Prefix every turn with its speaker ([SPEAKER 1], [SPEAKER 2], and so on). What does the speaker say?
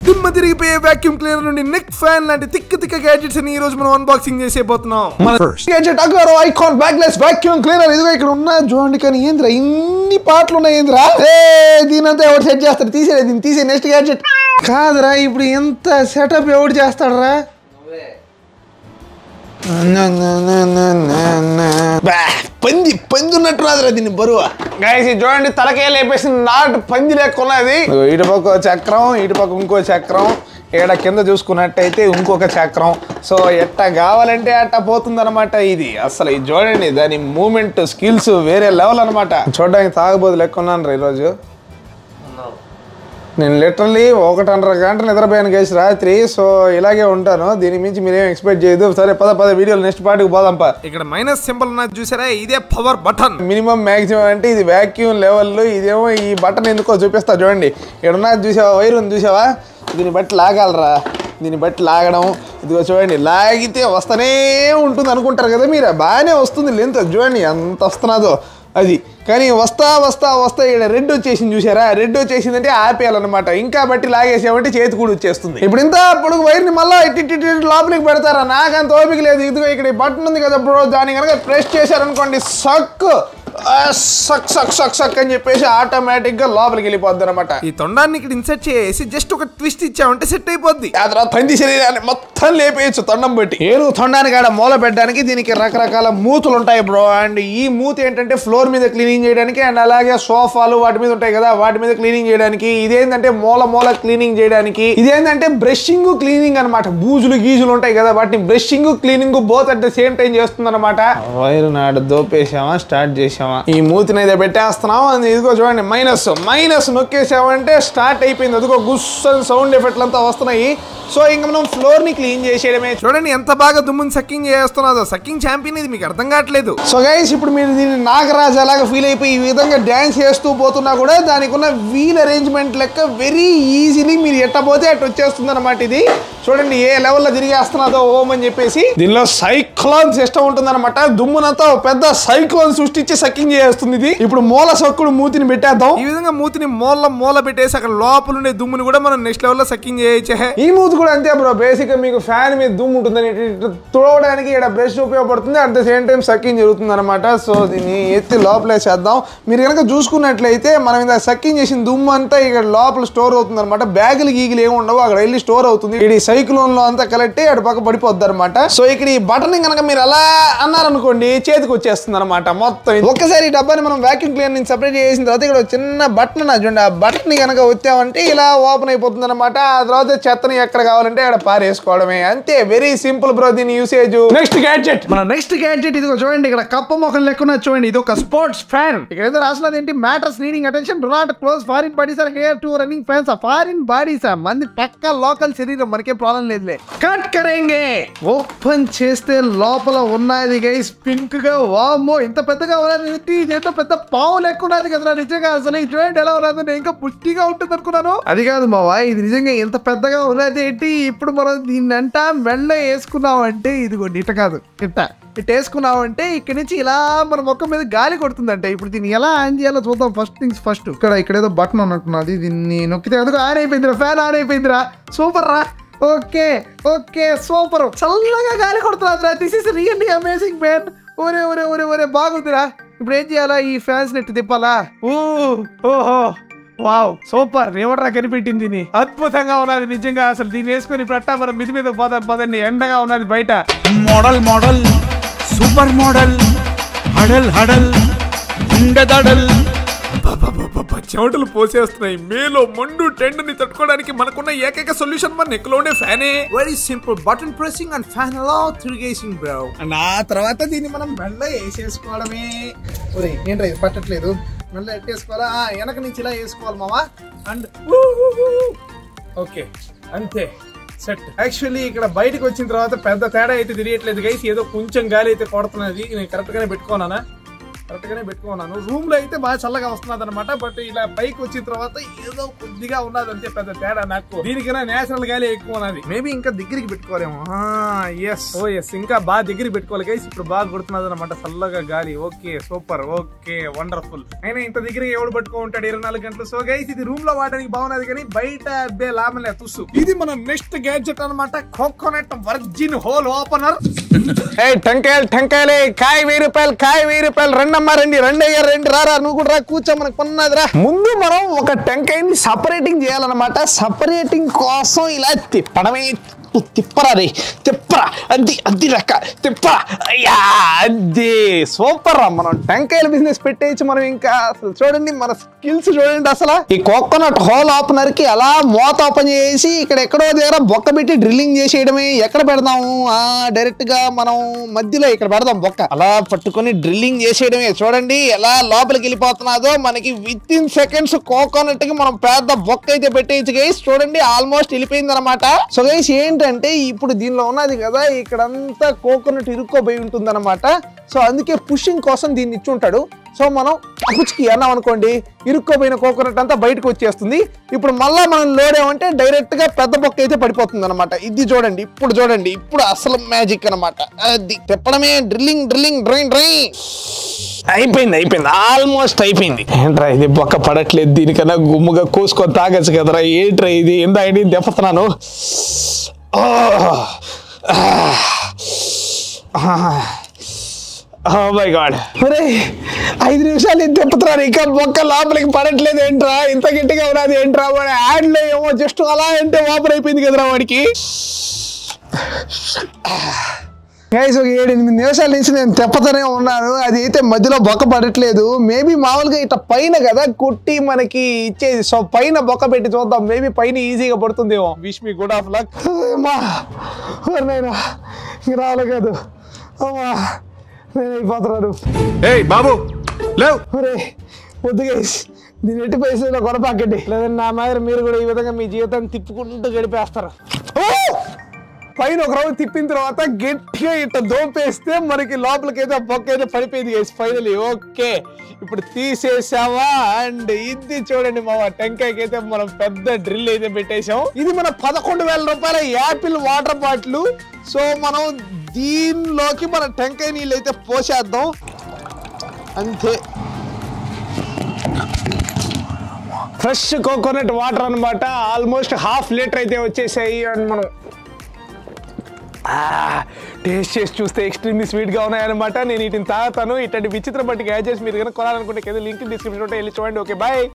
[SPEAKER 1] దిమ్మ తిరిగిపోయే vacuum cleaner నుండి నెక్ ఫ్యాన్ లాంటి తిక్క తిక్క గ్యాడ్జెట్స్ అని ఈ రోజు మనం అన్బాక్సింగ్ చేసేపోతున్నాం
[SPEAKER 2] gadget Agaro Icon backless vacuum cleaner ఇదిగో ఇక్కడ ఉన్న చూడండి కానీ ఏంద్రా ఇన్ని పాటలు ఉన్నాయి ఏంద్రా ఏ దీనంతా ఎవరు సెట్ చేస్తారు తీసేది దీన్ని తీసే నెక్స్ట్ గ్యాడ్జెట్ కాదురా ఇప్పుడు ఎంత సెటప్ ఎవడు చేస్తాడరా బా, పంది పంది ఉన్నట్టు రాదురా దీన్ని బరువు గాయస్ ఇది చూడండి తలకే లేపేసి నాటు పంది లెక్క ఉన్నది ఇదిగో ఇటు పక్క ఒక చక్రం ఇటు పక్క ఇంకో చక్రం ఇక్కడ కింద చూసుకున్నట్టయితే ఇంకొక చక్రం సో ఎట్ట కావాలంటే అట్ట పోతుందన్నమాట ఇది అసలు ఇది చూడండి దాని మూమెంట్ స్కిల్స్ వేరే లెవెల్ అన్నమాట చూడడానికి తాగబోదు లెక్క ఉన్నాను రా ఈరోజు నేను లిటరల్లీ ఒకటిన్నర గంట నిద్రపోయాను గేసి రాత్రి సో ఇలాగే ఉంటాను దీని మించి మీరేం ఎక్స్పెక్ట్ చేయదు సరే పద పద వీడియోలు నెక్స్ట్ పార్టీకి పోదాంపా
[SPEAKER 1] ఇక్కడ మైనస్ సింబల్ ఉన్నది చూసారా ఇదే పవర్ బటన్
[SPEAKER 2] మినిమం మ్యాక్సిమం అంటే ఇది వ్యాక్యూమ్ లెవెల్ ఇదేమో ఈ బటన్ ఎందుకో చూపిస్తా చూడండి ఇక్కడ ఉన్నది చూసావా వైర్ ఉంది చూసావా దీన్ని బట్టి లాగాలరా దీన్ని బట్టి లాగడం ఇదిగో చూడండి లాగితే వస్తూనే ఉంటుంది అనుకుంటారు కదా మీరు బాగానే వస్తుంది లెంత్ చూడండి ఎంత వస్తున్నదో అది కానీ వస్తా వస్తా వస్తా ఇక్కడ రెడ్ వచ్చేసింది చూసారా రెడ్ వచ్చేసిందంటే ఆపేయాలన్నమాట ఇంకా బట్టి లాగేసామంటే చేతి కూడా వచ్చేస్తుంది ఇప్పుడు ఇంత పొడుగు వైర్ని మళ్ళీ ఇట్టి ఇట్టి ఇట్టి లోపలికి పెడతారా నాకు అంత ఓపిక లేదు ఇదిగో ఇక్కడ ఈ బటన్ ఉంది కదా బ్రో దాన్ని కనుక ప్రెస్ చేశారనుకోండి సక్ ఆ, సక్ సక్ సక్ సక్ అని చెప్పేసి ఆటోమేటిక్ గా లోపలికి వెళ్ళిపోద్ది అనమాట
[SPEAKER 1] ఈ తొండాన్ని ఇక్కడ ఇన్సర్ట్ చేసి జస్ట్ ఒక ట్విస్ట్ ఇచ్చామంటే సెట్ అయిపోద్ది
[SPEAKER 2] ఆ తర్వాత పంది శరీరాన్ని మొత్తం లేపేయచ్చు తొండం బట్టి ఏనుగు తొండానికి ఆడ మూల పెట్టడానికి దీనికి రకరకాల మూతులు ఉంటాయి బ్రో అండ్ ఈ మూత ఏంటంటే ఫ్లోర్ మీద క్లీనింగ్ చేయడానికి అండ్ అలాగే సోఫాలు వాటి మీద ఉంటాయి కదా వాటి మీద క్లీనింగ్ చేయడానికి ఇదేంటంటే మూల మూల క్లీనింగ్ చేయడానికి ఇదేంటంటే బ్రషింగ్ క్లీనింగ్ అన్నమాట బూజులు గీజులు ఉంటాయి కదా వాటిని brushing cleaning both at the same time చేస్తుంది అనమాట వైరు నాడు దోపేసామా స్టార్ట్ చేసామా ఈ మూతిని అయితే పెట్టేస్తున్నాం అది ఇదిగో చూడండి మైనస్ మైనస్ నొక్కేసామంటే స్టార్ట్ అయిపోయింది అదిగో గుస్ సౌండ్ ఎఫెక్ట్లు అంతా వస్తున్నాయి సో ఇంకా మనం ఫ్లోర్ ని క్లీన్ చేసేయడమే
[SPEAKER 1] చూడండి ఎంత బాగా దుమ్ముని సక్కింగ్ చేస్తున్నదో సక్కింగ్ ఛాంపియన్ ఇది మీకు అర్థం కావట్లేదు
[SPEAKER 2] సో గైస్ ఇప్పుడు మీరు దీన్ని నాగరాజు అలాగా ఫీల్ అయిపోయి ఈ విధంగా డ్యాన్స్ చేస్తూ పోతున్నా కూడా దానికి ఉన్న వీల్ అరేంజ్మెంట్ లెక్క వెరీ ఈజీలీ మీరు ఎట్ట పోతే అటు వచ్చేస్తుంది అనమాట ఇది చూడండి ఏ లెవెల్లో తిరిగేస్తున్నదో ఓం అని చెప్పేసి దీనిలో సైక్లోన్ సిస్టమ్ ఉంటుందన్నమాట దుమ్మునంతా ఒక పెద్ద సైక్లోన్ సృష్టించి సక్కింగ్ చేస్తుంది ఇది ఇప్పుడు మూల సొక్కుడు మూతిని పెట్టేద్దాం
[SPEAKER 1] ఈ విధంగా మూతిని మూల మూల పెట్టేసి అక్కడ లోపల ఉండే దుమ్ముని కూడా మనం నెక్స్ట్ లెవెల్లో సక్కింగ్ చేయొచ్చే
[SPEAKER 2] ఈ మూతి కూడా అంతే బ్రో బేసిక్ గా మీకు ఫ్యాన్ మీద దుమ్ము ఉంటుందని ఇటు ఇటు తుడవడానికి ఇక్కడ బ్రష్ ఉపయోగపడుతుంది at the same time sucking జరుగుతుంది అనమాట సో దీన్ని ఎత్తి లోపలేసేద్దాం మీరు కనుక చూసుకున్నట్లయితే మనం ఇలా సక్కింగ్ చేసిన దుమ్ము అంతా ఇక్కడ లోపల స్టోర్ అవుతుంది అనమాట బ్యాగులు గీగులు ఏమి ఉండవు అక్కడ వెళ్ళి స్టోర్ అవుతుంది ఇక్కడ ఈ సైక్లోన్ లో అంతా కలెక్ట్ అటు పక్క పడిపోద్ది అనమాట సో ఇక్కడ ఈ బటన్ కనుక మీరు అలా అన్నారనుకోండి చేతికి వచ్చేస్తుంది అనమాట మొత్తం ఇది. ఒక్కసారి ఈ డబ్బాని మనం వాక్యూమ్ క్లీనర్ నుంచి సపరేట్ చేసిన తర్వాత ఇక్కడ ఒక చిన్న బటన్ ఉన్నది చూడండి ఆ బటన్ ని కనుక వచ్చామంటే ఇలా ఓపెన్ అయిపోతుంది అనమాట ఆ తర్వాత చెత్తని ఎక్కడ కావాలంటే అక్కడ పారేసుకోవడమే అంతే వెరీ సింపుల్ బ్రో దీని యూసేజ్ నెక్స్ట్ గ్యాడ్జెట్
[SPEAKER 3] మన నెక్స్ట్ గ్యాడ్జెట్ ఇదిగో చూడండి ఇక్కడ కప్ప మొఖం లెక్కున చూడండి ఇది ఒక స్పోర్ట్స్ ఫ్యాన్ ఇక్కడ ఏదో రాసినది ఏంటి matters needing attention do not close foreign bodies or hair to running fans foreign bodies మంది పక్క లోకల్ శరీరం మనకే ప్రాబ్లం లేదులే కట్ కరేంగే ఓపెన్ చేస్తే లోపల ఉన్నది గైస్ పింక్ గా వామ్మో ఇంత పెద్దగా ఉన్నది ఏంటి? ఇదేంటో పెద్ద పావు లెక్క ఉన్నది కదా నిజంగా అసలు ఈ చూడండి ఎలా ఉన్నది నేను ఇంకా పుష్టిగా ఉంటుంది అనుకున్నాను అది కాదు మావా ఇది నిజంగా ఎంత పెద్దగా ఉన్నది ఏంటి ఇప్పుడు మనం దీన్ని అంట మెళ్ళ వేసుకున్నామంటే ఇదిగోండి ఇట కాదు ఇట్ట ఇట్ వేసుకున్నామంటే ఇక్కడ నుంచి ఇలా మన మొక్క మీద గాలి కొడుతుందంట ఇప్పుడు దీన్ని ఎలా ఆన్ చేయాలో చూద్దాం ఫస్ట్ థింగ్స్ ఫస్ట్ ఇక్కడ ఇక్కడ ఏదో బటన్ ఉన్నట్టున్నది దీన్ని నొక్కితే అదిగో ఆన్ అయిపోయిందిరా ఫ్యాన్ ఆన్ అయిపోయిందిరా సూపర్ రా ఓకే ఓకే సూపర్ చల్లగా గాలి కొడుతున్నా this is really amazing man ఒరే ఒరే ఒరే ఒరే బాగుందిరా ఇప్పుడు ఏం చేయాలా ఈ ఫ్యాన్స్ నెట్ తిప్పాలా ఊ ఓహో వావ్ సూపర్ ఎవడరా కనిపెట్టింది దీన్ని అద్భుతంగా ఉన్నది నిజంగా అసలు దీన్ని వేసుకొని ప్రట్టా మనం మిది మీద పోదాం పదండి ఎండగా ఉన్నది బయట
[SPEAKER 4] మోడల్ మోడల్ సూపర్ మోడల్ హడల్ హడల్ ఇండదడల్
[SPEAKER 1] అబ్బబ్బబ్బబ్బ, చెమటలు పోసేస్తున్నాయి మేలో మండు టెండ్ ని తట్టుకోవడానికి మనకున్న ఏకైక సొల్యూషన్ మన నెక్ లో ఉండే ఫ్యానే very simple button pressing and fan అలా తిరిగేసింగ్ బ్రో
[SPEAKER 2] అండ్ ఆ తర్వాత దీన్ని మనం మెల్ల వేసేసుకోవడమే ఒరే ఏంట్రా ఇది పట్టట్లేదు మెల్ల ఎట్టేసుకోవాలా ఆ, వెనక నుంచి ఇలా వేసుకోవాలి మావా అండ్ ఓకే అంతే సెట్ యాక్చువల్లీ ఇక్కడ బయటకు వచ్చిన తర్వాత పెద్ద తేడా అయితే తిరగట్లేదు గైస్ ఏదో కొంచెం గాలి అయితే కొడుతున్నది నేను కరెక్ట్ గానే పెట్టుకున్నానా
[SPEAKER 1] కరెక్ట్ గానే పెట్టుకున్నాను రూమ్ లో అయితే బాగా చల్లగా వస్తున్నది అనమాట బట్ ఇలా పైకి వచ్చిన తర్వాత ఏదో కొద్దిగా ఉన్నది అంతే పెద్ద తేడా నాకు దీనికైనా నేచురల్ గాలి ఎక్కువ ఉన్నది మేబీ ఇంకా దగ్గరికి పెట్టుకోలేము ఎస్ ఓ ఎస్ ఇంకా బాగా దగ్గరికి పెట్టుకోవాలి గైస్ ఇప్పుడు బాగా కొడుతున్నది అనమాట చల్లగా గాలి ఓకే సూపర్ ఓకే వండర్ఫుల్ అయినా ఇంత దగ్గర ఎవడు పట్టుకో ఉంటాడు ఇరవై నాలుగు గంటలు సో గైస్ ఇది రూమ్ లో వాడడానికి బాగున్నది కానీ బయట అబ్బే లాభలే తుస్సు ఇది మన నెక్స్ట్ గ్యాడ్జెట్ అన్నమాట కోకోనట్ వర్జిన్ హోల్ ఓపెనర్
[SPEAKER 2] ఏ టెంకాయలు టెంకాయలే కాయ వెయ్యి రూపాయలు కాయ వెయ్యి రూపాయలు రెండమ్మా రండి రెండు అయ్యా రెండు రారా నువ్వు కూడా రా కూర్చో మనకు పన్నది రా ముందు మనం ఒక టెంకాయని సపరేటింగ్ చేయాలన్నమాట సపరేటింగ్ కోసం ఇలా తిప్పడమే తిప్పరా రే తిప్పరా అది అది రక్క తిప్పరా అయ్యా అది సూపర్ రా మనం టెంకాయల బిజినెస్ పెట్టేయచ్చు మనం ఇంకా అసలు చూడండి మన స్కిల్స్ చూడండి అసలు ఈ కోకోనట్ హోల్ ఓపెనర్ కి అలా మోత ఓపెన్ చేసి ఇక్కడ ఎక్కడో దగ్గర బొక్క పెట్టి డ్రిల్లింగ్ చేసేయడమే ఎక్కడ పెడదాము ఆ డైరెక్ట్ గా మనం మధ్యలో ఇక్కడ పెడదాం బొక్క అలా పట్టుకొని డ్రిల్లింగ్ చేసేయడమే చూడండి ఎలా లోపలికి వెళ్ళిపోతున్నదో మనకి విత్ ఇన్ సెకండ్స్ కోకోనట్ కి మనం పెద్ద బొక్క అయితే పెట్టేయచ్చు గైస్ చూడండి ఆల్మోస్ట్ వెళ్ళిపోయింది అనమాట సో గైస్ ఏంటంటే ఇప్పుడు దీనిలో ఉన్నది కదా ఇక్కడంతా కోకోనట్ ఇరుక్కోబోయి ఉంటుంది అనమాట సో అందుకే పుషింగ్ కోసం దీన్ని ఇచ్చి ఉంటాడు సో మనం అపుచ్కి అన్నాం అనుకోండి ఇరుక్కోపోయిన కోకోనట్ అంతా బయటకు వచ్చేస్తుంది ఇప్పుడు మళ్ళా మనం లోడేమంటే డైరెక్ట్ గా పెద్ద బొక్క అయితే పడిపోతుంది అనమాట ఇది చూడండి ఇప్పుడు చూడండి ఇప్పుడు అసలు మ్యాజిక్ అనమాట అది తిప్పడమే డ్రిల్లింగ్ డ్రిల్లింగ్ డ్రైన్ డ్రైన్ అయిపోయింది అయిపోయింది ఆల్మోస్ట్ అయిపోయింది ఏంట్రా ఇది బొక్క పడట్లేదు దీనికన్నా గుమ్ముగా కూసుకొని తాగచ్చు కదరా ఏంట్రా ఇది ఎంత ఐడి దెబ్బతున్నాను ఓ మై గాడ్ ఒరే ఐదు నిమిషాలు నేను తిప్పుతున్నాను ఇంకా బొక్క లోపలికి పడట్లేదు ఏంట్రా ఇంత గట్టిగా ఉన్నది ఏంట్రా వాడు యాడ్లో ఏమో జస్ట్ అలా అంటే ఓపెన్ అయిపోయింది కదరా వాడికి గైస్ ఒక ఏడు ఎనిమిది నిమిషాల నుంచి నేను తెప్పతోనే ఉన్నాను అది అయితే మధ్యలో బొక్క పడట్లేదు మేబీ మామూలుగా ఇట్లా పైన కదా కుట్టి మనకి ఇచ్చేది సో పైన బొక్క పెట్టి చూద్దాం మేబీ పైన ఈజీగా పడుతుందేమో wish me good of luck అమ్మా నేను ఇంక రావాలి కాదు అమ్మా నేను అయిపోతున్నాను
[SPEAKER 4] ఏయ్ బాబు లేవ్
[SPEAKER 2] ఒరే వద్దు గైస్ దీని ఎట్టి పైసలు కొనపాకండి లేదంటే నా మాదిరి మీరు కూడా ఈ విధంగా మీ జీవితాన్ని తిప్పుకుంటూ గడిపేస్తారు ఓ! పైన ఒక రౌండ్ తిప్పిన తర్వాత గట్టిగా ఇట్లా దోపేస్తే మనకి లోపలికి అయితే బొక్క అయితే పడిపోయింది గైస్ ఫైనలీ ఓకే ఇప్పుడు తీసేసావా అండ్ ఇది చూడండి మా టెంకాయకి అయితే మనం పెద్ద డ్రిల్ అయితే పెట్టేశాం ఇది మన పదకొండు వేల రూపాయల యాపిల్ వాటర్ బాటిల్ సో మనం దీనిలోకి మన టెంకాయ నీళ్ళు అయితే పోసేద్దాం అంతే ఫ్రెష్ కోకోనట్ వాటర్ అన్నమాట ఆల్మోస్ట్ హాఫ్ లీటర్ అయితే వచ్చేసాయి అండ్ మనం టేస్ట్ చేసి చూస్తే ఎక్స్ట్రీమ్లీ స్వీట్గా ఉన్నాయన్నమాట నేను వీటిని తాగుతాను ఇట్లాంటి విచిత్ర బట్టి గ్యాజెట్స్ మీరు కనుక కొనాలనుకుంటే కింద లింక్ డిస్క్రిప్షన్ ఉంటే వెళ్ళి చూడండి ఓకే బాయ్